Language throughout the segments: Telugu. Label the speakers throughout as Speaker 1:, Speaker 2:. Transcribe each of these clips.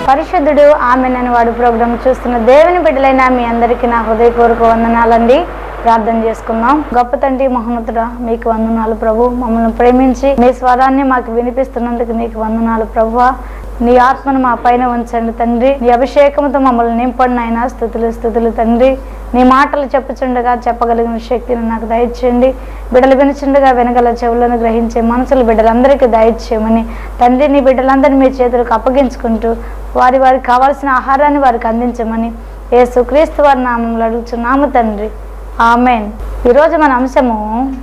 Speaker 1: పరిశుద్ధుడు ఆమెనని వాడు ప్రోగ్రాం చూస్తున్న దేవుని బిడ్డలైన మీ అందరికీ నా హృదయపూర్వక వందనాలండి ప్రార్థన చేసుకుందాం గొప్ప తండ్రి మహోన్నతుడా మీకు వందనాలు ప్రభు మమ్మల్ని ప్రేమించి మీ స్వరాన్ని మాకు వినిపిస్తున్నందుకు నీకు వందనాలు ప్రభు నీ ఆత్మను మా పైన ఉంచండి తండ్రి నీ అభిషేకంతో మమ్మల్ని నింపండి నాయన స్థుతులు స్థుతులు తండ్రి నీ మాటలు చెప్పుచుండగా చెప్పగలిగిన శక్తిని నాకు దయచేయండి బిడ్డలు వినుచుండగా వెనగల చెవులను గ్రహించే మనసులు బిడ్డలందరికీ దయచేయమని తండ్రి నీ బిడ్డలందరినీ మీ చేతులకు అప్పగించుకుంటూ వారి వారికి కావాల్సిన ఆహారాన్ని వారికి అందించమని యేసుక్రీస్తు వారి నామంలో అడుగుచున్నాము తండ్రి ఆమెన్ ఈరోజు మన అంశము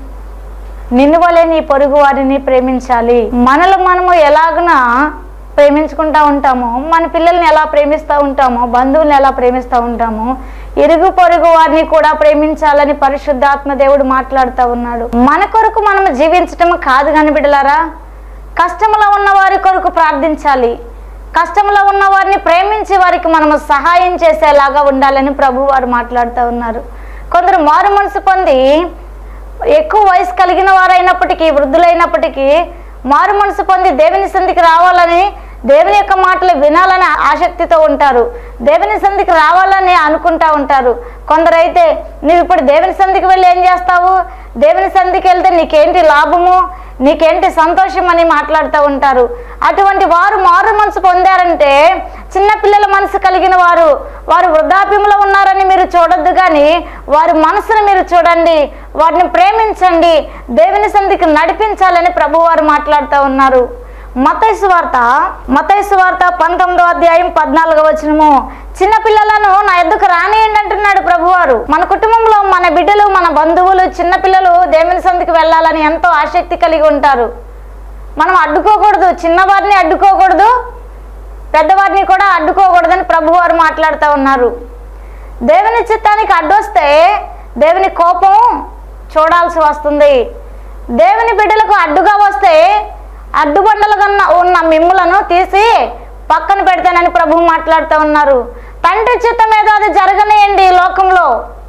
Speaker 1: నిన్ను వలె నీ పొరుగు వారిని ప్రేమించాలి మనలో మనము ఎలాగున ప్రేమించుకుంటా ఉంటామో మన పిల్లల్ని ఎలా ప్రేమిస్తూ ఉంటామో బంధువుల్ని ఎలా ప్రేమిస్తూ ఉంటామో ఇరుగు పొరుగు వారిని కూడా ప్రేమించాలని పరిశుద్ధాత్మ దేవుడు మాట్లాడుతూ ఉన్నాడు మన కొరకు మనం జీవించటం కాదు కాని బిడ్డలారా కష్టంలో ఉన్న వారి కొరకు ప్రార్థించాలి కష్టంలో ఉన్న వారిని ప్రేమించి వారికి మనము సహాయం చేసేలాగా ఉండాలని ప్రభు వారు మాట్లాడుతూ ఉన్నారు కొందరు మారు మనసు పొంది ఎక్కువ వయసు కలిగిన వారైనప్పటికీ వృద్ధులైనప్పటికీ మారు మనసు పొంది దేవుని సంధికి రావాలని దేవుని యొక్క మాటలు వినాలని ఆసక్తితో ఉంటారు దేవుని సంధికి రావాలని అనుకుంటా ఉంటారు కొందరైతే నువ్వు ఇప్పుడు దేవుని సంధికి వెళ్ళి ఏం చేస్తావు దేవుని సంధికి వెళ్తే నీకేంటి లాభము నీకేంటి సంతోషం అని మాట్లాడుతూ ఉంటారు అటువంటి వారు మారు మనసు పొందారంటే చిన్న పిల్లల మనసు కలిగిన వారు వారు వృద్ధాప్యంలో ఉన్నారని మీరు చూడొద్దు కానీ వారి మనసును మీరు చూడండి వారిని ప్రేమించండి దేవుని సంధికి నడిపించాలని ప్రభువారు మాట్లాడుతూ ఉన్నారు మతైసు వార్త మతైసు వార్త పంతొమ్మిదో అధ్యాయం పద్నాలుగో వచనము చిన్న పిల్లలను నా ఎద్దుకు రానియండి అంటున్నాడు ప్రభువారు మన కుటుంబంలో మన బిడ్డలు మన బంధువులు చిన్న పిల్లలు దేవుని సంధికి వెళ్ళాలని ఎంతో ఆసక్తి కలిగి ఉంటారు మనం అడ్డుకోకూడదు చిన్నవారిని అడ్డుకోకూడదు పెద్దవారిని కూడా అడ్డుకోకూడదని ప్రభువారు మాట్లాడుతూ ఉన్నారు దేవుని చిత్తానికి అడ్డొస్తే దేవుని కోపం చూడాల్సి వస్తుంది దేవుని బిడ్డలకు అడ్డుగా వస్తే అడ్డుబండలు కన్నా ఉన్న మిమ్ములను తీసి పక్కన పెడతానని ప్రభు మాట్లాడుతూ ఉన్నారు తండ్రి చిత్తం ఏదో అది జరగనేయండి ఈ లోకంలో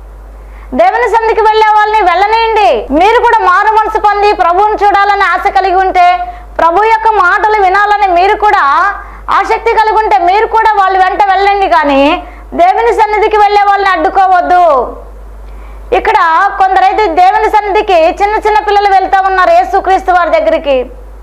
Speaker 1: దేవుని సంధికి వెళ్ళే వాళ్ళని వెళ్ళనేయండి మీరు కూడా మారు మనసు పొంది ప్రభువుని చూడాలని ఆశ కలిగి ఉంటే ప్రభు యొక్క మాటలు వినాలని మీరు కూడా ఆసక్తి కలిగి ఉంటే మీరు కూడా వాళ్ళ వెంట వెళ్ళండి కానీ దేవుని సన్నిధికి వెళ్ళే వాళ్ళని అడ్డుకోవద్దు ఇక్కడ కొందరైతే దేవుని సన్నిధికి చిన్న చిన్న పిల్లలు వెళ్తా ఉన్నారు యేసుక్రీస్తు వారి దగ్గరికి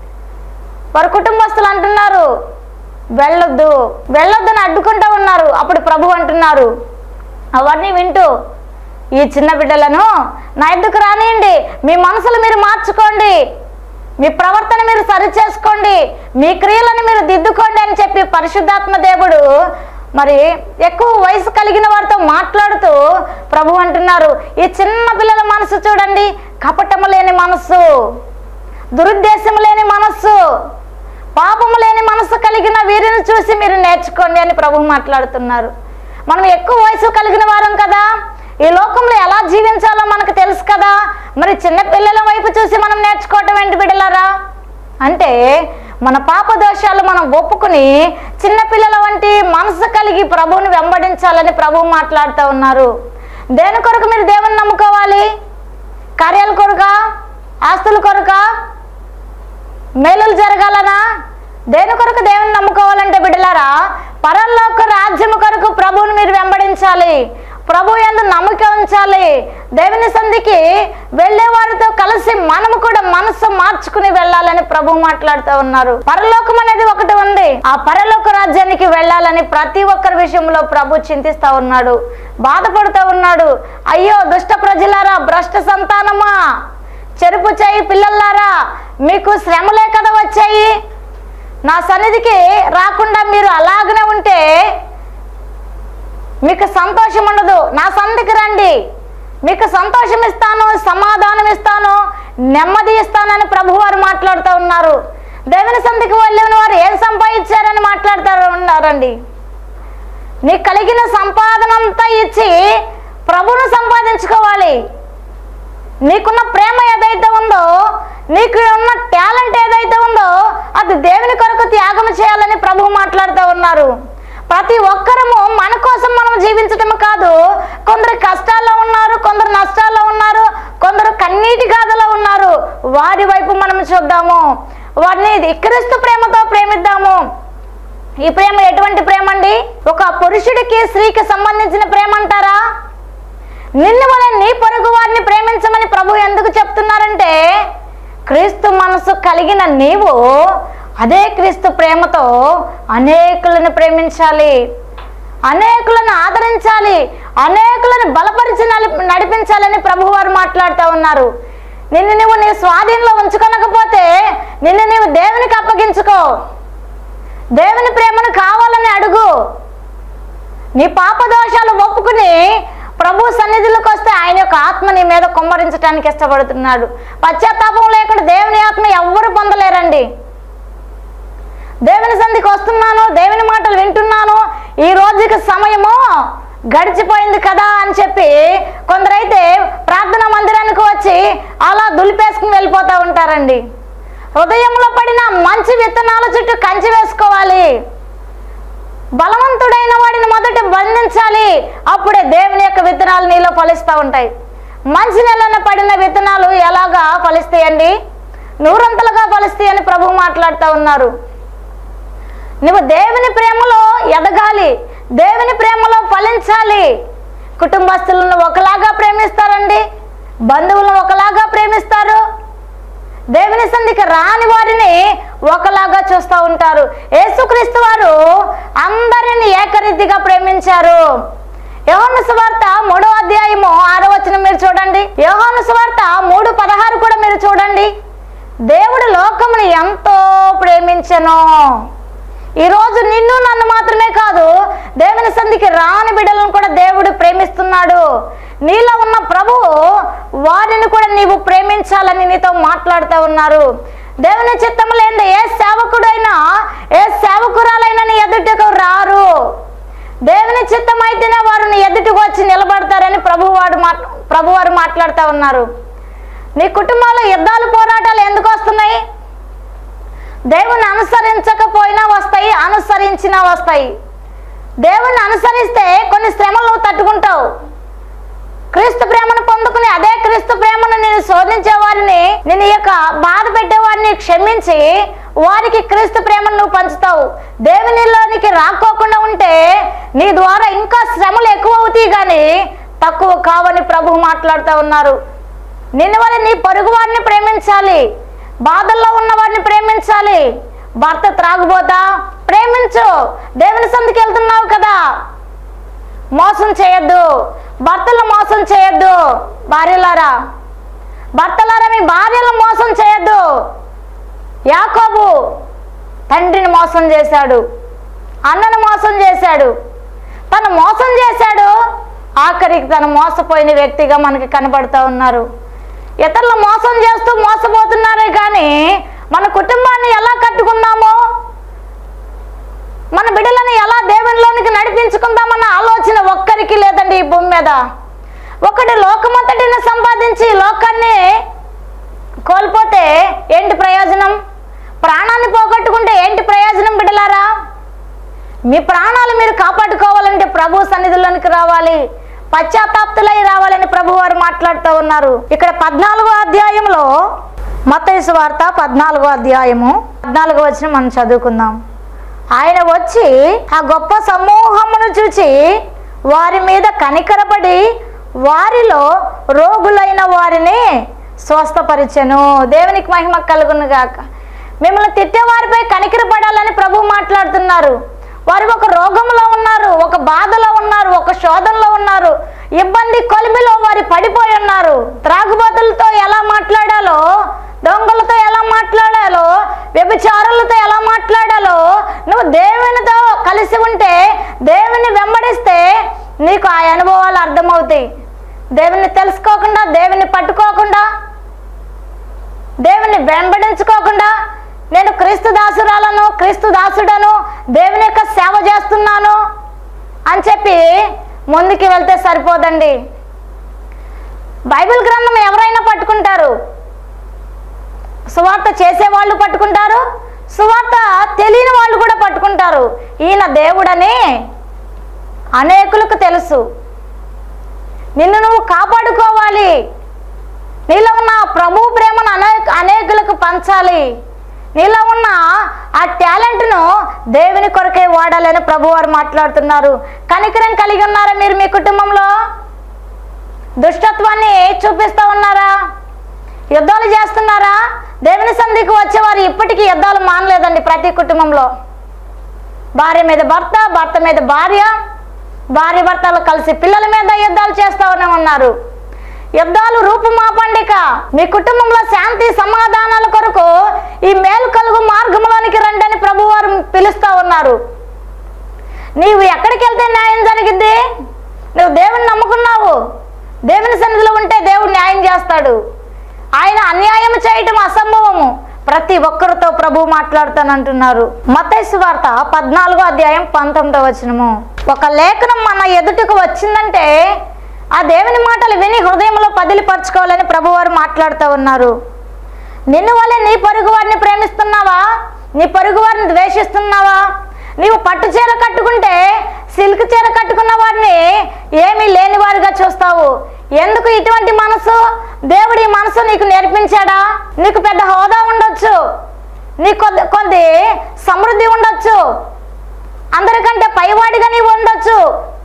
Speaker 1: వారి కుటుంబస్తులు అంటున్నారు వెళ్ళొద్దు వెళ్ళొద్దని అడ్డుకుంటూ ఉన్నారు అప్పుడు ప్రభు అంటున్నారు అవన్నీ వింటూ ఈ చిన్న బిడ్డలను నా ఎద్దుకు రానియండి మీ మనసులు మీరు మార్చుకోండి మీ ప్రవర్తన మీరు సరిచేసుకోండి మీ క్రియలను మీరు దిద్దుకోండి అని చెప్పి పరిశుద్ధాత్మ దేవుడు మరి ఎక్కువ వయసు కలిగిన వారితో మాట్లాడుతూ ప్రభు అంటున్నారు ఈ చిన్న పిల్లల మనసు చూడండి కపటము లేని మనస్సు దురుద్దేశము లేని మనస్సు పాపము లేని మనసు కలిగిన వీరిని చూసి మీరు నేర్చుకోండి అని ప్రభు మాట్లాడుతున్నారు మనం ఎక్కువ వయసు కలిగిన వారం కదా ఈ లోకంలో ఎలా జీవించాలో మనకు తెలుసు కదా మరి చిన్న పిల్లల వైపు చూసి మనం నేర్చుకోవటం ఏంటి బిడ్డలారా అంటే మన పాప దోషాలు మనం ఒప్పుకుని చిన్నపిల్లల వంటి మనసు కలిగి ప్రభువుని వెంబడించాలని ప్రభువు మాట్లాడుతూ ఉన్నారు దేని కొరకు మీరు దేవుని నమ్ముకోవాలి కార్యాల కొరకా ఆస్తుల కొరకా మేలులు జరగాలనా దేని కొరకు దేవుని నమ్ముకోవాలంటే బిడ్డలారా పరలోక రాజ్యము కొరకు ప్రభువుని మీరు వెంబడించాలి ప్రభు ఎందు నమ్మక ఉంచాలి దేవుని సంధికి వెళ్ళే వారితో కలిసి మనము కూడా మనసు మార్చుకుని వెళ్ళాలని ప్రభు మాట్లాడుతూ ఉన్నారు పరలోకం అనేది ఒకటి ఉంది ఆ పరలోక రాజ్యానికి వెళ్ళాలని ప్రతి ఒక్కరి విషయంలో ప్రభు చింతిస్తా ఉన్నాడు బాధపడుతూ ఉన్నాడు అయ్యో దుష్ట ప్రజలారా భ్రష్ట సంతానమా చెరుపు చేయి పిల్లల్లారా మీకు శ్రమలే కదా వచ్చాయి నా సన్నిధికి రాకుండా మీరు అలాగనే ఉంటే మీకు సంతోషం ఉండదు నా సన్నిధికి రండి మీకు సంతోషం ఇస్తాను సమాధానం ఇస్తాను నెమ్మది ఇస్తానని ప్రభువారు మాట్లాడుతూ ఉన్నారు దేవుని సంధికి వెళ్ళిన వారు ఏం సంపాదించారని మాట్లాడుతూ ఉన్నారండి నీకు కలిగిన సంపాదన అంతా ఇచ్చి ప్రభువును సంపాదించుకోవాలి నీకున్న ప్రేమ ఏదైతే ఉందో నీకు ఉన్న టాలెంట్ ఏదైతే ఉందో అది దేవుని కొరకు త్యాగం చేయాలని ప్రభు మాట్లాడుతూ ఉన్నారు ప్రతి ఒక్కరము మన కోసం మనం జీవించటం కాదు కొందరు కష్టాల్లో ఉన్నారు కొందరు నష్టాల్లో ఉన్నారు కొందరు కన్నీటి గాథలో ఉన్నారు వారి వైపు మనం చూద్దాము వారిని క్రీస్తు ప్రేమతో ప్రేమిద్దాము ఈ ప్రేమ ఎటువంటి ప్రేమ అండి ఒక పురుషుడికి స్త్రీకి సంబంధించిన ప్రేమ అంటారా నిన్ను వలె నీ పొరుగు వారిని ప్రేమించమని ప్రభు ఎందుకు చెప్తున్నారంటే క్రీస్తు మనసు కలిగిన నీవు అదే క్రీస్తు ప్రేమతో అనేకులను ప్రేమించాలి అనేకులను ఆదరించాలి అనేకులను బలపరిచి నలి- నడిపించాలని ప్రభు వారు మాట్లాడుతూ ఉన్నారు నిన్ను నువ్వు నీ స్వాధీనంలో ఉంచుకొనకపోతే నిన్ను నీవు దేవునికి అప్పగించుకో దేవుని ప్రేమను కావాలని అడుగు నీ పాప దోషాలు ఒప్పుకుని ప్రభు సన్నిధిలోకి వస్తే ఆయన యొక్క ఆత్మ నీ మీద కుమ్మరించడానికి ఇష్టపడుతున్నాడు పశ్చాత్తాపం లేకుండా దేవుని ఆత్మ ఎవ్వరు పొందలేరండి దేవుని సంధికి వస్తున్నాను దేవుని మాటలు వింటున్నాను ఈ రోజుకి సమయము గడిచిపోయింది కదా అని చెప్పి కొందరైతే ప్రార్థనా మందిరానికి వచ్చి అలా దులిపేసుకుని వెళ్ళిపోతూ ఉంటారండి హృదయంలో పడిన మంచి విత్తనాల చుట్టూ కంచి వేసుకోవాలి బలవంతుడైన వాడిని మొదట బంధించాలి అప్పుడే దేవుని యొక్క విత్తనాలు నీలో ఫలిస్తూ ఉంటాయి మంచి నెలన పడిన విత్తనాలు ఎలాగా ఫలిస్తాయండి నూరంతలుగా ఫలిస్తాయని ప్రభు మాట్లాడుతూ ఉన్నారు నువ్వు దేవుని ప్రేమలో ఎదగాలి దేవుని ప్రేమలో ఫలించాలి కుటుంబస్తులను ఒకలాగా ప్రేమిస్తారండి బంధువులను ఒకలాగా ప్రేమిస్తారు దేవుని సంధికి రాని వారిని ఒకలాగా చూస్తూ ఉంటారు యేసుక్రీస్తు వారు అందరిని ఏకరీతిగా ప్రేమించారు యోహాను సువార్త మూడో అధ్యాయము ఆరో వచనం మీరు చూడండి యోహాను సువార్త మూడు పదహారు కూడా మీరు చూడండి దేవుడు లోకమును ఎంతో ప్రేమించెను ఈరోజు నిన్ను నన్ను మాత్రమే కాదు దేవుని సంధికి రాని బిడ్డలను కూడా దేవుడు ప్రేమిస్తున్నాడు నీలో ఉన్న ప్రభువు వారిని కూడా నీవు ప్రేమించాలని నీతో మాట్లాడుతూ ఉన్నారు దేవుని చిత్తం లేని ఏ సేవకుడైనా ఏ సేవకురాలైనా నీ ఎదుటకు రారు దేవుని చిత్తం అయితేనే వారు నీ ఎదుటికి వచ్చి నిలబడతారని ప్రభువాడు మాట్ ప్రభువారు మాట్లాడుతూ ఉన్నారు నీ కుటుంబంలో యుద్ధాలు పోరాటాలు ఎందుకు వస్తున్నాయి దేవుని అనుసరించకపోయినా వస్తాయి అనుసరించినా వస్తాయి దేవుణ్ణి అనుసరిస్తే కొన్ని శ్రమలు నువ్వు తట్టుకుంటావు క్రీస్తు ప్రేమను పొందుకుని అదే క్రీస్తు ప్రేమను నేను శోధించే వారిని నేను ఈ యొక్క బాధ పెట్టే వారిని క్షమించి వారికి క్రీస్తు ప్రేమను నువ్వు పంచుతావు దేవునిలోనికి రాకోకుండా ఉంటే నీ ద్వారా ఇంకా శ్రమలు ఎక్కువ అవుతాయి కానీ తక్కువ కావని ప్రభు మాట్లాడుతూ ఉన్నారు నిన్ను వల్ల నీ పొరుగు వారిని ప్రేమించాలి బాధల్లో ఉన్న వారిని ప్రేమించాలి భర్త త్రాగుబోతా ప్రేమించు దేవుని సందికి వెళ్తున్నావు కదా మోసం చేయొద్దు భర్తలు మోసం చేయొద్దు భార్యలారా భర్తలారా మీ భార్యలు మోసం చేయొద్దు యాకోబు తండ్రిని మోసం చేశాడు అన్నను మోసం చేశాడు తను మోసం చేశాడు ఆఖరికి తను మోసపోయిన వ్యక్తిగా మనకి కనబడుతూ ఉన్నారు ఇతరులు మోసం చేస్తూ మోసపోతున్నారే కానీ మన కుటుంబాన్ని ఎలా కట్టుకుందామో మన బిడ్డలను ఎలా దేవునిలోనికి నడిపించుకుందామన్న ఆలోచన ఒక్కరికి లేదండి ఈ భూమి మీద ఒకటి లోకమంతటిని సంపాదించి లోకాన్ని కోల్పోతే ఏంటి ప్రయోజనం ప్రాణాన్ని పోగొట్టుకుంటే ఏంటి ప్రయోజనం బిడ్డలారా మీ ప్రాణాలు మీరు కాపాడుకోవాలంటే ప్రభు సన్నిధిలోనికి రావాలి పశ్చాత్తాప్తులై రావాలని ప్రభు వారు మాట్లాడుతూ ఉన్నారు ఇక్కడ పద్నాలుగో అధ్యాయంలో మత్తయి వార్త పద్నాలుగో అధ్యాయము పద్నాలుగో వచ్చిన మనం చదువుకుందాం ఆయన వచ్చి ఆ గొప్ప సమూహమును చూచి వారి మీద కనికరపడి వారిలో రోగులైన వారిని స్వస్థపరిచెను దేవునికి మహిమ కలుగును గాక మిమ్మల్ని తిట్టేవారిపై కనికరపడాలని ప్రభు మాట్లాడుతున్నారు వారు ఒక రోగంలో ఉన్నారు ఒక బాధలో ఉన్నారు ఒక శోధనలో ఉన్నారు ఇబ్బంది కొలిమిలో వారి పడిపోయి ఉన్నారు త్రాగుబోతులతో ఎలా మాట్లాడాలో దొంగలతో ఎలా మాట్లాడాలో వ్యభిచారులతో ఎలా మాట్లాడాలో నువ్వు దేవునితో కలిసి ఉంటే దేవుని వెంబడిస్తే నీకు ఆ అనుభవాలు అర్థమవుతాయి దేవుని తెలుసుకోకుండా దేవుని పట్టుకోకుండా దేవుని వెంబడించుకోకుండా నేను క్రీస్తు దాసురాలను క్రీస్తు దాసుడను దేవుని యొక్క సేవ చేస్తున్నాను అని చెప్పి ముందుకి వెళ్తే సరిపోదండి బైబిల్ గ్రంథం ఎవరైనా పట్టుకుంటారు సువార్త చేసేవాళ్ళు పట్టుకుంటారు సువార్త తెలియని వాళ్ళు కూడా పట్టుకుంటారు ఈయన దేవుడని అనేకులకు తెలుసు నిన్ను నువ్వు కాపాడుకోవాలి నీలో ఉన్న ప్రభు ప్రేమను అనే అనేకులకు పంచాలి నీలో ఉన్న ఆ టాలెంట్ను దేవుని కొరకే వాడాలని ప్రభువారు మాట్లాడుతున్నారు కనికరం కలిగి ఉన్నారా మీరు మీ కుటుంబంలో దుష్టత్వాన్ని చూపిస్తూ ఉన్నారా యుద్ధాలు చేస్తున్నారా దేవుని సంధికి వచ్చేవారు ఇప్పటికీ యుద్ధాలు మానలేదండి ప్రతి కుటుంబంలో భార్య మీద భర్త భర్త మీద భార్య భార్య భర్తలు కలిసి పిల్లల మీద యుద్ధాలు చేస్తూనే ఉన్నారు యుద్ధాలు రూపుమాపండిక మీ కుటుంబంలో శాంతి సమాధానాల కొరకు ఈ మేలు కలుగు మార్గంలోనికి రండి అని ప్రభువారు పిలుస్తూ ఉన్నారు నీవు ఎక్కడికి వెళ్తే న్యాయం జరిగింది నువ్వు దేవుని నమ్ముకున్నావు దేవుని సన్నిధిలో ఉంటే దేవుడు న్యాయం చేస్తాడు ఆయన అన్యాయం చేయటం అసంభవము ప్రతి ఒక్కరితో ప్రభు మాట్లాడుతానంటున్నారు మతైసు వార్త పద్నాలుగో అధ్యాయం పంతొమ్మిదో వచనము ఒక లేఖనం మన ఎదుటకు వచ్చిందంటే ఆ దేవుని మాటలు విని హృదయంలో పదిలిపరచుకోవాలని ప్రభువారు మాట్లాడుతూ ఉన్నారు నిన్ను వల్లే నీ పొరుగు వారిని ప్రేమిస్తున్నావా నీ పొరుగు వారిని ద్వేషిస్తున్నావా నీవు పట్టు చీర కట్టుకుంటే సిల్క్ చీర కట్టుకున్న వారిని ఏమీ లేని వారిగా చూస్తావు ఎందుకు ఇటువంటి మనసు దేవుడి ఈ మనసు నీకు నేర్పించాడా నీకు పెద్ద హోదా ఉండొచ్చు నీకు కొద్ది కొద్ది సమృద్ధి ఉండొచ్చు అందరికంటే పైవాడిగా నీవు ఉండొచ్చు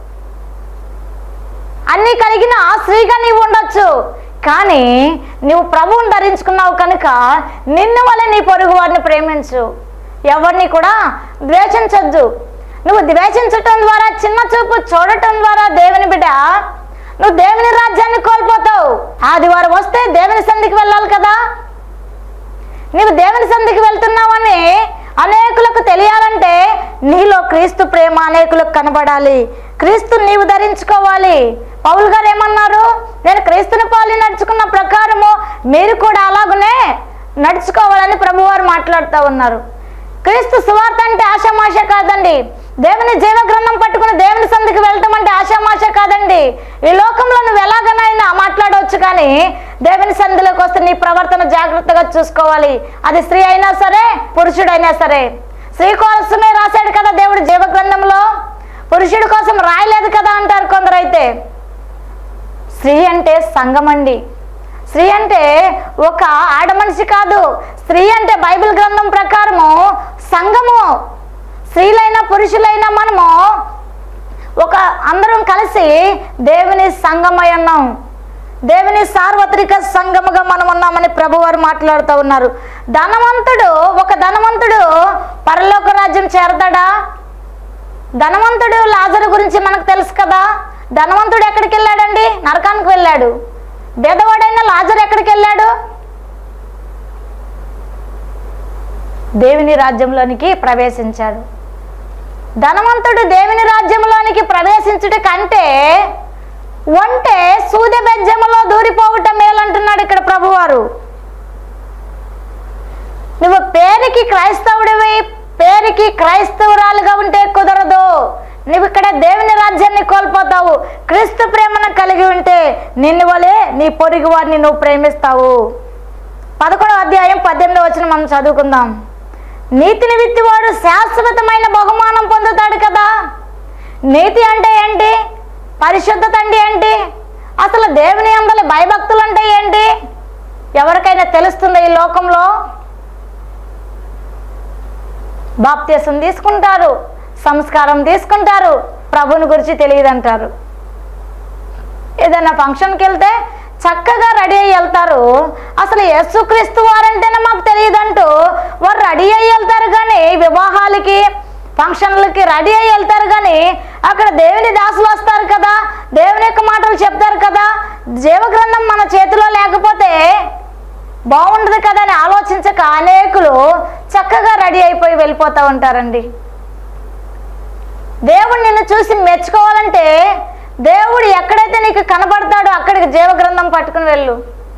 Speaker 1: అన్నీ కలిగిన స్త్రీగా నీవు ఉండొచ్చు కానీ నువ్వు ప్రభువుని ధరించుకున్నావు కనుక నిన్ను వల్ల నీ పొరుగు వారిని ప్రేమించు ఎవరిని కూడా ద్వేషించొద్దు నువ్వు ద్వేషించటం ద్వారా చిన్న చూపు చూడటం ద్వారా దేవుని బిడ్డ నువ్వు దేవుని రాజ్యాన్ని కోల్పోతావు ఆదివారం వస్తే దేవుని సంధికి వెళ్ళాలి కదా నీవు దేవుని సంధికి వెళ్తున్నావని అనేకులకు తెలియాలంటే నీలో క్రీస్తు ప్రేమ అనేకులకు కనబడాలి క్రీస్తు నీవు ధరించుకోవాలి పౌలు గారు ఏమన్నారు నేను క్రీస్తుని పాలి నడుచుకున్న ప్రకారము మీరు కూడా అలాగనే నడుచుకోవాలని ప్రభువారు మాట్లాడుతూ ఉన్నారు క్రీస్తు సువార్త అంటే ఆషామాష కాదండి దేవుని జీవ గ్రంథం పట్టుకుని దేవుని సంధికి వెళ్ళటం అంటే ఆషామాష కాదండి ఈ లోకంలో నువ్వు ఎలాగనైనా మాట్లాడవచ్చు కానీ దేవుని సంధిలోకి వస్తే నీ ప్రవర్తన జాగ్రత్తగా చూసుకోవాలి అది స్త్రీ అయినా సరే పురుషుడైనా సరే స్త్రీ కోసమే రాశాడు కదా దేవుడు జీవ గ్రంథంలో పురుషుడి కోసం రాయలేదు కదా అంటారు కొందరైతే స్త్రీ అంటే సంఘం అండి స్త్రీ అంటే ఒక ఆడ మనిషి కాదు స్త్రీ అంటే బైబిల్ గ్రంథం ప్రకారము సంఘము స్త్రీలైనా పురుషులైనా మనము ఒక అందరం కలిసి దేవుని సంఘమై ఉన్నాం దేవుని సార్వత్రిక సంఘముగా మనం ఉన్నామని ప్రభువారు మాట్లాడుతూ ఉన్నారు ధనవంతుడు ఒక ధనవంతుడు పరలోక రాజ్యం చేరతాడా ధనవంతుడు లాజరు గురించి మనకు తెలుసు కదా ధనవంతుడు ఎక్కడికి వెళ్ళాడండి నరకానికి వెళ్ళాడు బేదవాడైన లాజరు ఎక్కడికి వెళ్ళాడు దేవుని రాజ్యంలోనికి ప్రవేశించాడు ధనవంతుడు దేవుని రాజ్యంలోనికి ప్రవేశించుట కంటే ఒంటే సూది బెజ్జములో దూరిపోవుట మేలంటున్నాడు ఇక్కడ ప్రభువారు నువ్వు పేరుకి క్రైస్తవుడివి పేరుకి క్రైస్తవురాలుగా ఉంటే కుదరదు నువ్వు ఇక్కడ దేవుని రాజ్యాన్ని కోల్పోతావు క్రీస్తు ప్రేమను కలిగి ఉంటే నిన్ను వలే నీ పొరుగు వారిని నువ్వు ప్రేమిస్తావు పదకొండవ అధ్యాయం పద్దెనిమిది వచ్చిన మనం చదువుకుందాం నీతిని విత్తివాడు శాశ్వతమైన బహుమానం పొందుతాడు కదా నీతి అంటే ఏంటి పరిశుద్ధత అంటే ఏంటి అసలు దేవుని అందలి భయభక్తులు అంటే ఏంటి ఎవరికైనా తెలుస్తుందా ఈ లోకంలో బాప్త్యసం తీసుకుంటారు సంస్కారం తీసుకుంటారు ప్రభుని గురించి తెలియదంటారు ఏదైనా ఫంక్షన్కి వెళ్తే చక్కగా రెడీ అయ్యి వెళ్తారు అసలు యేసుక్రీస్తు వారంటేనే మాకు తెలియదంటూ వారు రెడీ అయ్యి వెళ్తారు కానీ వివాహాలకి ఫంక్షన్లకి రెడీ అయ్యి వెళ్తారు కానీ అక్కడ దేవుని దాసులు వస్తారు కదా దేవుని యొక్క మాటలు చెప్తారు కదా జీవగ్రంథం మన చేతిలో లేకపోతే బాగుండదు కదా అని ఆలోచించక అనేకులు చక్కగా రెడీ అయిపోయి వెళ్ళిపోతూ ఉంటారండి దేవుడు నిన్ను చూసి మెచ్చుకోవాలంటే దేవుడు ఎక్కడైతే నీకు కనబడతాడో అక్కడికి జీవగ్రంథం పట్టుకుని వెళ్ళు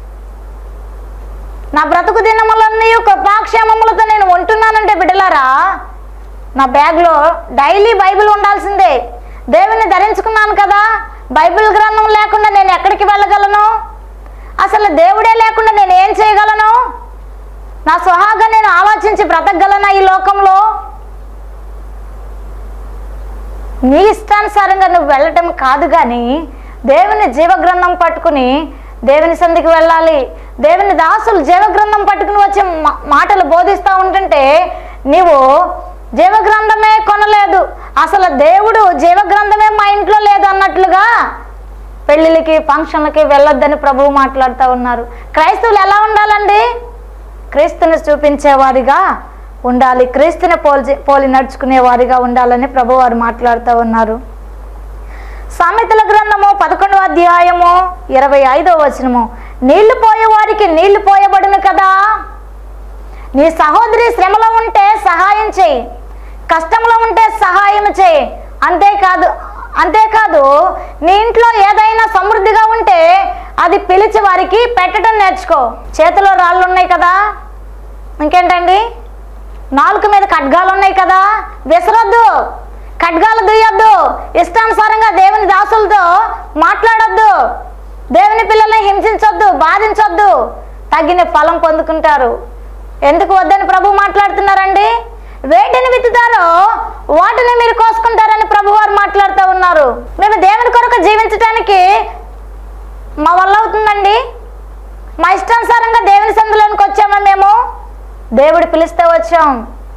Speaker 1: నా బ్రతుకు దినములన్నీ కృపాక్షేమములతో నేను ఉంటున్నానంటే బిడ్డలారా నా బ్యాగ్లో డైలీ బైబిల్ ఉండాల్సిందే దేవుని ధరించుకున్నాను కదా బైబిల్ గ్రంథం లేకుండా నేను ఎక్కడికి వెళ్ళగలను అసలు దేవుడే లేకుండా నేను ఏం చేయగలను నా స్వహాగా నేను ఆలోచించి బ్రతకగలనా ఈ లోకంలో నీ ఇష్టానుసారంగా నువ్వు వెళ్ళటం కాదు కానీ దేవుని జీవగ్రంథం పట్టుకుని దేవుని సంధికి వెళ్ళాలి దేవుని దాసులు జీవగ్రంథం పట్టుకుని వచ్చే మ- మాటలు బోధిస్తూ ఉంటుంటే నీవు జీవగ్రంథమే కొనలేదు అసలు దేవుడు జీవగ్రంథమే మా ఇంట్లో లేదు అన్నట్లుగా పెళ్ళిళ్ళకి ఫంక్షన్లకి వెళ్ళొద్దని ప్రభువు మాట్లాడుతూ ఉన్నారు క్రైస్తవులు ఎలా ఉండాలండి క్రీస్తుని చూపించేవారిగా ఉండాలి క్రీస్తుని పోల్చి పోలి నడుచుకునే వారిగా ఉండాలని ప్రభు వారు మాట్లాడుతూ ఉన్నారు సామెతల గ్రంథము పదకొండవ అధ్యాయము ఇరవై ఐదవ వచనము నీళ్లు పోయే వారికి నీళ్లు పోయబడును కదా నీ సహోదరి శ్రమలో ఉంటే సహాయం చేయి కష్టంలో ఉంటే సహాయం చేయి అంతేకాదు అంతేకాదు నీ ఇంట్లో ఏదైనా సమృద్ధిగా ఉంటే అది పిలిచి వారికి పెట్టడం నేర్చుకో చేతిలో రాళ్ళు ఉన్నాయి కదా ఇంకేంటండి నాలుగు మీద ఖడ్గాలు ఉన్నాయి కదా విసరొద్దు ఖడ్గాలు దుయ్యొద్దు ఇష్టానుసారంగా దేవుని దాసులతో మాట్లాడొద్దు దేవుని పిల్లల్ని హింసించొద్దు బాధించొద్దు తగిన ఫలం పొందుకుంటారు ఎందుకు వద్దని ప్రభు మాట్లాడుతున్నారండి వేటిని విత్తుతారో వాటిని మీరు కోసుకుంటారని ప్రభు వారు మాట్లాడుతూ ఉన్నారు మేము దేవుని కొరకు జీవించడానికి మా వల్ల అవుతుందండి మా ఇష్టానుసారంగా దేవుని సందులోనికి వచ్చామా మేము దేవుడు పిలిస్తే వచ్చాం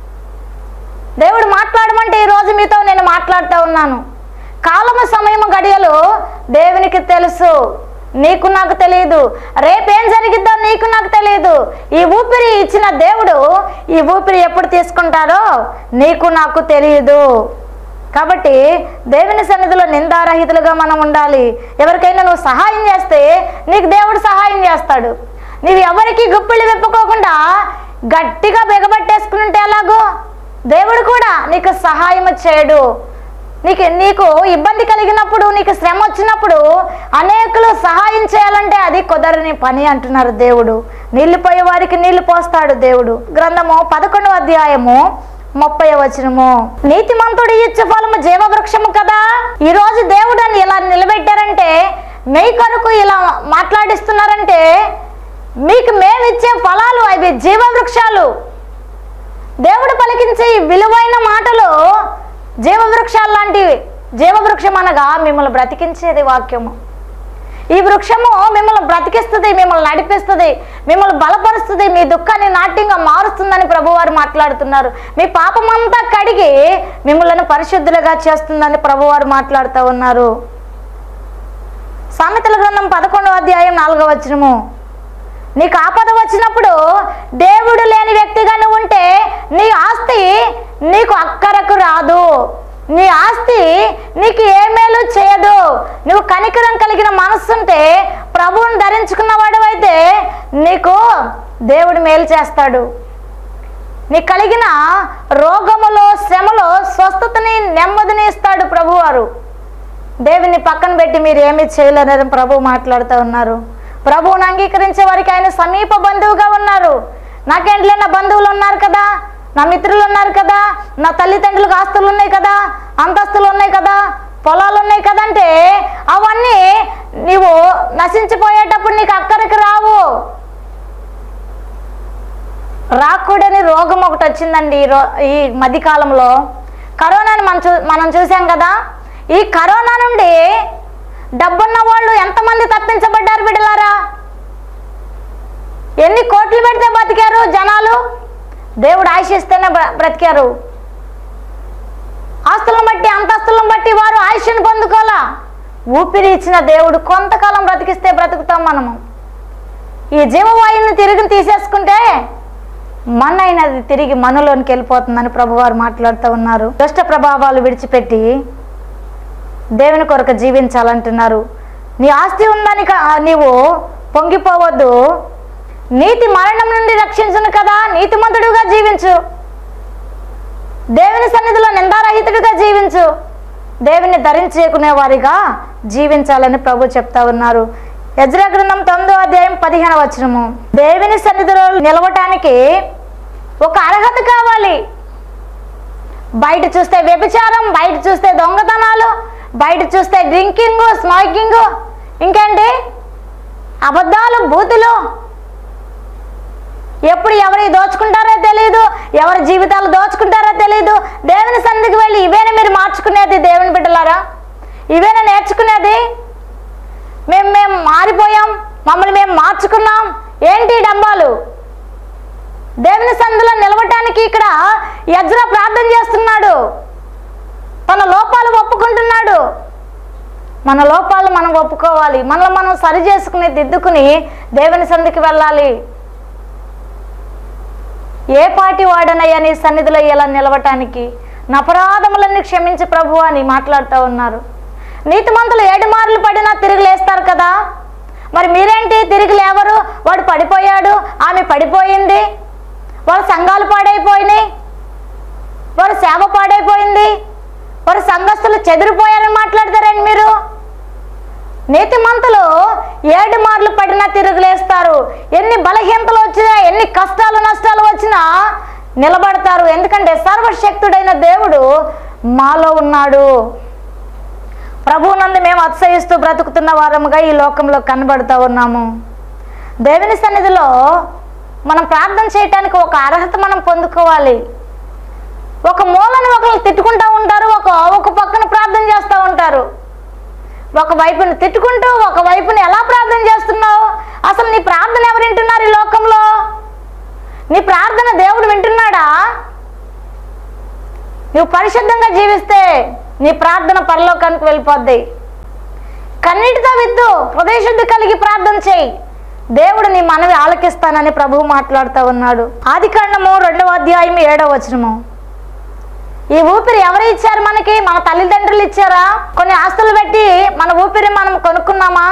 Speaker 1: దేవుడు మాట్లాడమంటే ఈరోజు మీతో నేను మాట్లాడుతూ ఉన్నాను కాలము సమయము గడియలు దేవునికి తెలుసు నీకు నాకు తెలియదు రేపేం జరిగిద్దో నీకు నాకు తెలియదు ఈ ఊపిరి ఇచ్చిన దేవుడు ఈ ఊపిరి ఎప్పుడు తీసుకుంటారో నీకు నాకు తెలియదు కాబట్టి దేవుని సన్నిధిలో నిందారహితులుగా మనం ఉండాలి ఎవరికైనా నువ్వు సహాయం చేస్తే నీకు దేవుడు సహాయం చేస్తాడు నీవు ఎవరికి గుప్పిళ్ళు విప్పుకోకుండా గట్టిగా బిగబట్టేసుకుని ఉంటే ఎలాగో దేవుడు కూడా నీకు సహాయం చేయడు నీకు నీకు ఇబ్బంది కలిగినప్పుడు నీకు శ్రమ వచ్చినప్పుడు అనేకులు సహాయం చేయాలంటే అది కుదరని పని అంటున్నారు దేవుడు నీళ్లు పోయే వారికి నీళ్లు పోస్తాడు దేవుడు గ్రంథము పదకొండవ అధ్యాయము ముప్పై వచనము నీతిమంతుడు ఇచ్చే ఫలము జీవవృక్షము కదా ఈ రోజు దేవుడు అని ఇలా నిలబెట్టారంటే మీ కొరకు ఇలా మాట్లాడిస్తున్నారంటే మీకు మేమిచ్చే ఫలాలు అవి జీవవృక్షాలు దేవుడు పలికించే ఈ విలువైన మాటలు జీవవృక్షాలు లాంటివి జీవవృక్షం అనగా మిమ్మల్ని బ్రతికించేది వాక్యము ఈ వృక్షము మిమ్మల్ని బ్రతికిస్తుంది మిమ్మల్ని నడిపిస్తుంది మిమ్మల్ని బలపరుస్తుంది మీ దుఃఖాన్ని నాట్యంగా మారుస్తుందని ప్రభువారు మాట్లాడుతున్నారు మీ పాపమంతా కడిగి మిమ్మల్ని పరిశుద్ధులుగా చేస్తుందని ప్రభువారు మాట్లాడుతూ ఉన్నారు సామెతల గ్రంథం పదకొండవ అధ్యాయం నాలుగవ వచనము నీకు ఆపద వచ్చినప్పుడు దేవుడు లేని వ్యక్తిగా నువ్వు ఉంటే నీ ఆస్తి నీకు అక్కరకు రాదు నీ ఆస్తి నీకు ఏ మేలు చేయదు నువ్వు కనికరం కలిగిన మనస్సుంటే ప్రభువుని ధరించుకున్నవాడు అయితే నీకు దేవుడు మేలు చేస్తాడు నీకు కలిగిన రోగములో శ్రమలో స్వస్థతని నెమ్మదిని ఇస్తాడు ప్రభువారు దేవుని పక్కన పెట్టి మీరు ఏమీ చేయలేరని ప్రభు మాట్లాడుతూ ఉన్నారు ప్రభువుని అంగీకరించే వారికి ఆయన సమీప బంధువుగా ఉన్నారు నాకేంట్లే నా బంధువులు ఉన్నారు కదా నా మిత్రులు ఉన్నారు కదా నా తల్లిదండ్రులకు ఆస్తులు ఉన్నాయి కదా అంతస్తులు ఉన్నాయి కదా పొలాలు ఉన్నాయి కదంటే అవన్నీ నీవు నశించిపోయేటప్పుడు నీకు అక్కడికి రావు రాకూడని రోగం ఒకటి వచ్చిందండి ఈ రో ఈ మధ్యకాలంలో కరోనాని మనం చూ మనం చూసాం కదా ఈ కరోనా నుండి డబ్బున్న వాళ్ళు ఎంతమంది తప్పించబడ్డారు బిడ్డలారా ఎన్ని కోట్లు పెడితే బతికారు జనాలు దేవుడు ఆశిస్తేనే బ్ర- బ్రతికారు ఆస్తులను బట్టి అంతస్తులను బట్టి వారు ఆయుష్ను పొందుకోవాలా ఊపిరి ఇచ్చిన దేవుడు కొంతకాలం బ్రతికిస్తే బ్రతుకుతాం మనము ఈ జీవవాయువుని తిరిగి తీసేసుకుంటే మన్నైనది తిరిగి మనలోనికి వెళ్ళిపోతుందని ప్రభువారు మాట్లాడుతూ ఉన్నారు దుష్ట ప్రభావాలు విడిచిపెట్టి దేవుని కొరకు జీవించాలంటున్నారు నీ ఆస్తి ఉందని కా- నీవు పొంగిపోవద్దు నీతి మరణం నుండి రక్షించును కదా నీతిమంతుడుగా జీవించు దేవుని సన్నిధిలో నిందారహితుడిగా జీవించు దేవుని ధరించేకునే వారిగా జీవించాలని ప్రభు చెప్తా ఉన్నారు యజ్రా గ్రంథం తొమ్మిదో అధ్యాయం పదిహేను వచనము దేవుని సన్నిధిలో నిలవటానికి ఒక అర్హత కావాలి బయట చూస్తే వ్యభిచారం బయట చూస్తే దొంగతనాలు బయట చూస్తే డ్రింకింగ్ స్మోకింగ్ ఇంకేంటి అబద్ధాలు బూతులు ఎప్పుడు ఎవరు దోచుకుంటారో తెలియదు ఎవరి జీవితాలు దోచుకుంటారో తెలియదు దేవుని సన్నిధికి వెళ్ళి ఇవేనా మీరు మార్చుకునేది దేవుని బిడ్డలారా ఇవేనా నేర్చుకునేది మేము మేము మారిపోయాం మమ్మల్ని మేము మార్చుకున్నాం ఏంటి ఈ డంబాలు దేవుని సందులో నిలవటానికి ఇక్కడ యజ్ర ప్రార్థన చేస్తున్నాడు తన లోపాలు ఒప్పుకుంటున్నాడు మన లోపాలు మనం ఒప్పుకోవాలి మనల్ని మనం సరి చేసుకుని దిద్దుకుని దేవుని సందికి వెళ్ళాలి ఏ పాటి వాడనయ్యా నీ సన్నిధిలో ఇలా నిలవటానికి నా అపరాధములన్నీ క్షమించి ప్రభు అని మాట్లాడుతూ ఉన్నారు నీతిమంతులు ఏడు మార్లు పడినా తిరిగి లేస్తారు కదా మరి మీరేంటి తిరిగి లేవరు వాడు పడిపోయాడు ఆమె పడిపోయింది వాళ్ళ సంఘాలు పాడైపోయినాయి వారి సేవ పాడైపోయింది వారి సంఘస్థులు చెదిరిపోయారని మాట్లాడతారండి మీరు నీతిమంతులు ఏడు మార్లు పడినా తిరుగులేస్తారు ఎన్ని బలహీనతలు వచ్చినా ఎన్ని కష్టాలు నష్టాలు వచ్చినా నిలబడతారు ఎందుకంటే సర్వశక్తుడైన దేవుడు మాలో ఉన్నాడు ప్రభువునందు మేము అతిశయిస్తూ బ్రతుకుతున్న వారముగా ఈ లోకంలో కనబడుతూ ఉన్నాము దేవుని సన్నిధిలో మనం ప్రార్థన చేయటానికి ఒక అర్హత మనం పొందుకోవాలి ఒక మూలను ఒకరు తిట్టుకుంటూ ఉంటారు ఒక ఒక పక్కన ప్రార్థన చేస్తూ ఉంటారు ఒక వైపుని తిట్టుకుంటూ ఒక వైపుని ఎలా ప్రార్థన చేస్తున్నావు అసలు నీ ప్రార్థన ఎవరు వింటున్నారు ఈ లోకంలో నీ ప్రార్థన దేవుడు వింటున్నాడా నువ్వు పరిశుద్ధంగా జీవిస్తే నీ ప్రార్థన పరలోకానికి వెళ్ళిపోద్ది కన్నీటితో విద్దు హృదయశుద్ధి కలిగి ప్రార్థన చేయి దేవుడు నీ మనవి ఆలకిస్తానని ప్రభువు మాట్లాడుతూ ఉన్నాడు ఆది కాండము రెండవ అధ్యాయం ఏడవ వచనము ఈ ఊపిరి ఎవరు ఇచ్చారు మనకి మన తల్లిదండ్రులు ఇచ్చారా కొన్ని ఆస్తులు పెట్టి మన ఊపిరి మనం కొనుక్కున్నామా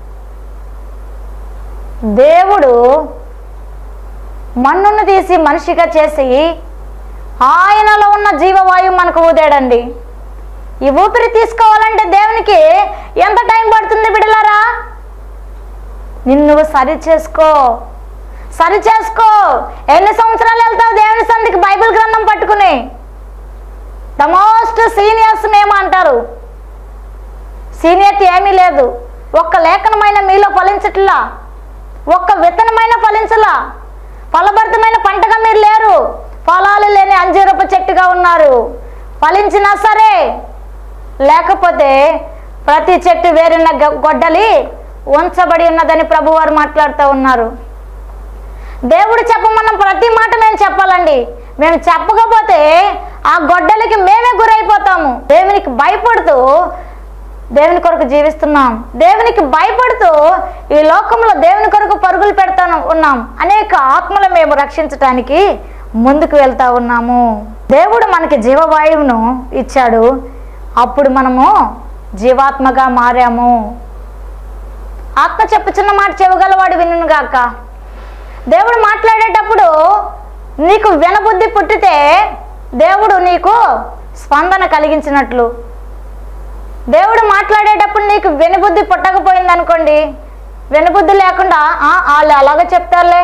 Speaker 1: దేవుడు మన్నును తీసి మనిషిగా చేసి ఆయనలో ఉన్న జీవవాయువు మనకు ఊదాడండి ఈ ఊపిరి తీసుకోవాలంటే దేవునికి ఎంత టైం పడుతుంది బిడలారా నిన్ను నువ్వు సరి చేసుకో సరి చేసుకో ఎన్ని సంవత్సరాలు వెళ్తావు దేవుని సందికి బైబిల్ గ్రంథం పట్టుకుని ద మోస్ట్ సీనియర్స్ మేము అంటారు సీనియర్టీ ఏమీ లేదు ఒక్క లేఖనమైన మీలో ఫలించట్లా ఒక్క విత్తనమైన ఫలించలా ఫలభరితమైన పంటగా మీరు లేరు ఫలాలు లేని అంజీరపు చెట్టుగా ఉన్నారు ఫలించినా సరే లేకపోతే ప్రతి చెట్టు వేరున్న గ- గొడ్డలి ఉంచబడి ఉన్నదని ప్రభువారు మాట్లాడుతూ ఉన్నారు దేవుడు చెప్పమన్న ప్రతి మాట మేము చెప్పాలండి మేము చెప్పకపోతే ఆ గొడ్డలికి మేమే గురైపోతాము దేవునికి భయపడుతూ దేవుని కొరకు జీవిస్తున్నాం దేవునికి భయపడుతూ ఈ లోకంలో దేవుని కొరకు పరుగులు పెడతాను ఉన్నాం అనేక ఆత్మలు మేము రక్షించటానికి ముందుకు వెళ్తా ఉన్నాము దేవుడు మనకి జీవవాయువును ఇచ్చాడు అప్పుడు మనము జీవాత్మగా మారాము ఆత్మ చెప్పుచున్న మాట చెవగలవాడు వినుగాక గాక దేవుడు మాట్లాడేటప్పుడు నీకు వినబుద్ధి పుట్టితే దేవుడు నీకు స్పందన కలిగించినట్లు దేవుడు మాట్లాడేటప్పుడు నీకు వినబుద్ధి పుట్టకపోయింది అనుకోండి వినబుద్ధి లేకుండా "ఆ, వాళ్ళు అలాగే చెప్తారులే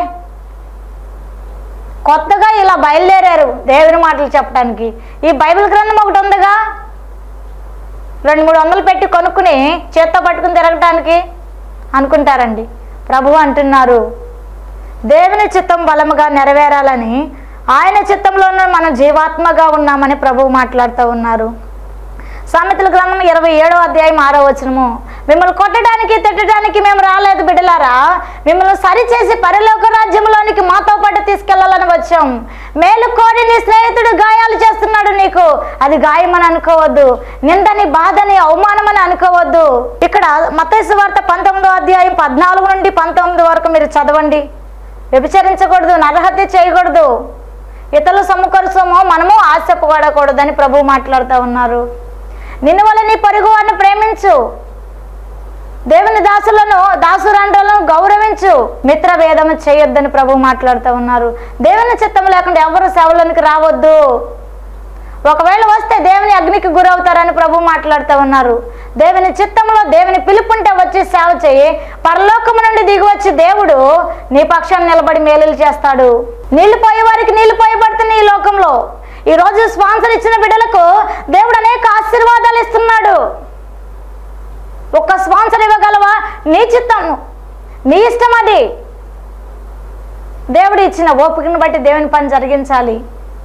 Speaker 1: కొత్తగా ఇలా బయలుదేరారు దేవుని మాటలు చెప్పడానికి ఈ బైబిల్ గ్రంథం ఒకటి ఉందిగా రెండు మూడు వందలు పెట్టి కొనుక్కుని చేత్తో పట్టుకుని తిరగటానికి అనుకుంటారండి ప్రభు అంటున్నారు దేవుని చిత్తం బలముగా నెరవేరాలని ఆయన చిత్తంలోనే మన జీవాత్మగా ఉన్నామని ప్రభువు మాట్లాడుతూ ఉన్నారు సామెతల గ్రంథం ఇరవై ఏడో అధ్యాయం ఆరో వచనము మిమ్మల్ని కొట్టడానికి తిట్టడానికి మేము రాలేదు బిడ్డలారా మిమ్మల్ని సరిచేసి పరలోక రాజ్యంలోనికి మాతో పాటు తీసుకెళ్లాలని వచ్చాం మేలు కోరి నీ స్నేహితుడు గాయాలు చేస్తున్నాడు నీకు అది గాయమని అనుకోవద్దు నిందని బాధని అవమానమని అనుకోవద్దు ఇక్కడ మతేసు వార్త పంతొమ్మిదో అధ్యాయం పద్నాలుగు నుండి పంతొమ్మిది వరకు మీరు చదవండి వ్యభిచరించకూడదు నరహత్య చేయకూడదు ఇతరుల సొమ్ము మనము ఆశపడకూడదని ప్రభు మాట్లాడుతూ ఉన్నారు నిన్ను వల్ల నీ పొరుగు వారిని ప్రేమించు దేవుని దాసులను దాసురాండ్రులను గౌరవించు మిత్ర భేదము చేయొద్దని ప్రభు మాట్లాడుతూ ఉన్నారు దేవుని చిత్తం లేకుండా ఎవరు సేవలోనికి రావద్దు ఒకవేళ వస్తే దేవుని అగ్నికి గురవుతారని ప్రభు మాట్లాడుతూ ఉన్నారు దేవుని చిత్తంలో దేవుని పిలుపుంటే వచ్చి సేవ చేయి పరలోకము నుండి దిగి వచ్చి దేవుడు నీ పక్షాన్ని నిలబడి మేలులు చేస్తాడు నీళ్లు పోయే వారికి నీళ్లు పోయబడుతున్నాయి ఈ లోకంలో ఈ రోజు స్పాన్సర్ ఇచ్చిన బిడ్డలకు దేవుడు అనేక ఆశీర్వాదాలు ఇస్తున్నాడు ఒక్క స్పాన్సర్ ఇవ్వగలవా నీ చిత్తం నీ ఇష్టం అది దేవుడు ఇచ్చిన ఓపికను బట్టి దేవుని పని జరిగించాలి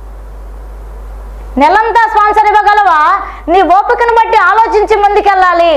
Speaker 1: నెలంతా స్పాన్సర్ ఇవ్వగలవా నీ ఓపికను బట్టి ఆలోచించి ముందుకెళ్ళాలి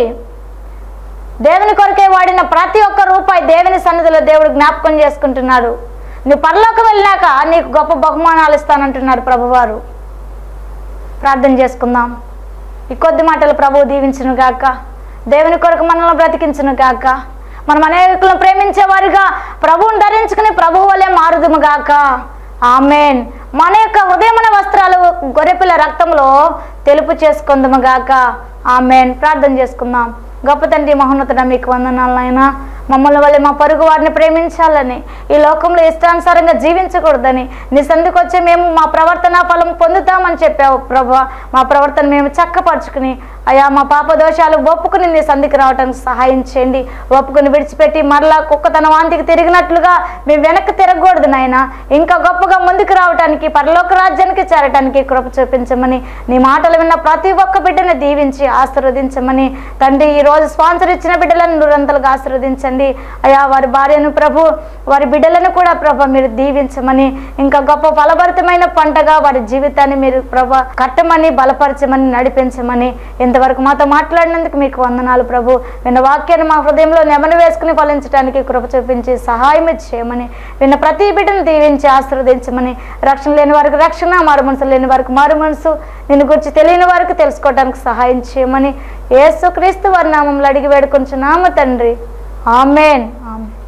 Speaker 1: దేవుని కొరకే వాడిన ప్రతి ఒక్క రూపాయి దేవుని సన్నిధిలో దేవుడు జ్ఞాపకం చేసుకుంటున్నాడు నువ్వు పరలోకం వెళ్ళినాక నీకు గొప్ప బహుమానాలు ఇస్తానంటున్నాడు ప్రభువారు ప్రార్థన చేసుకుందాం ఈ కొద్ది మాటలు ప్రభువు దీవించును గాక దేవుని కొరకు మనల్ని బ్రతికించును గాక మనం అనేకులను ప్రేమించేవారుగా ప్రభువుని ధరించుకుని ప్రభువు వలె మారుదుము గాక ఆమెన్ మన యొక్క హృదయమైన వస్త్రాలు గొర్రెపిల్ల రక్తంలో తెలుపు చేసుకుందాము గాక ఆమెన్ ప్రార్థన చేసుకుందాం గొప్ప తండ్రి మహోన్నతుడ మీకు వందనాలైనా మమ్మల్ని వల్ల మా పరుగు వారిని ప్రేమించాలని ఈ లోకంలో ఇష్టానుసారంగా జీవించకూడదని నీ సందుకు వచ్చే మేము మా ప్రవర్తన ఫలం పొందుతామని చెప్పావు ప్రభా మా ప్రవర్తన మేము చక్కపరుచుకుని అయా మా పాప దోషాలు ఒప్పుకుని నీ సంధికి రావడానికి సహాయం చేయండి ఒప్పుకుని విడిచిపెట్టి మరలా కుక్క తన వాంతికి తిరిగినట్లుగా మేము వెనక్కి తిరగకూడదు నాయన ఇంకా గొప్పగా ముందుకు రావడానికి పరలోక రాజ్యానికి చేరటానికి కృప చూపించమని నీ మాటలు విన్న ప్రతి ఒక్క బిడ్డని దీవించి ఆశీర్వదించమని తండ్రి ఈ రోజు స్పాన్సర్ ఇచ్చిన బిడ్డలను నూరంతలుగా ఆశీర్వదించండి అయా వారి భార్యను ప్రభు వారి బిడ్డలను కూడా ప్రభ మీరు దీవించమని ఇంకా గొప్ప ఫలభరితమైన పంటగా వారి జీవితాన్ని మీరు ప్రభ కట్టమని బలపరచమని నడిపించమని ఇంతవరకు మాతో మాట్లాడినందుకు మీకు వందనాలు ప్రభు విన్న వాక్యాన్ని మా హృదయంలో నెమను వేసుకుని ఫలించడానికి కృప చూపించి సహాయం చేయమని విన్న ప్రతి బిడ్డను దీవించి ఆశీర్వదించమని రక్షణ లేని వారికి రక్షణ మారు మనసు లేని వారికి మారు మనసు నిన్ను గురించి తెలియని వారికి తెలుసుకోవడానికి సహాయం చేయమని యేసు క్రీస్తు వారి నామంలో అడిగి వేడుకొంచున్నాము తండ్రి ఆమెన్ ఆమెన్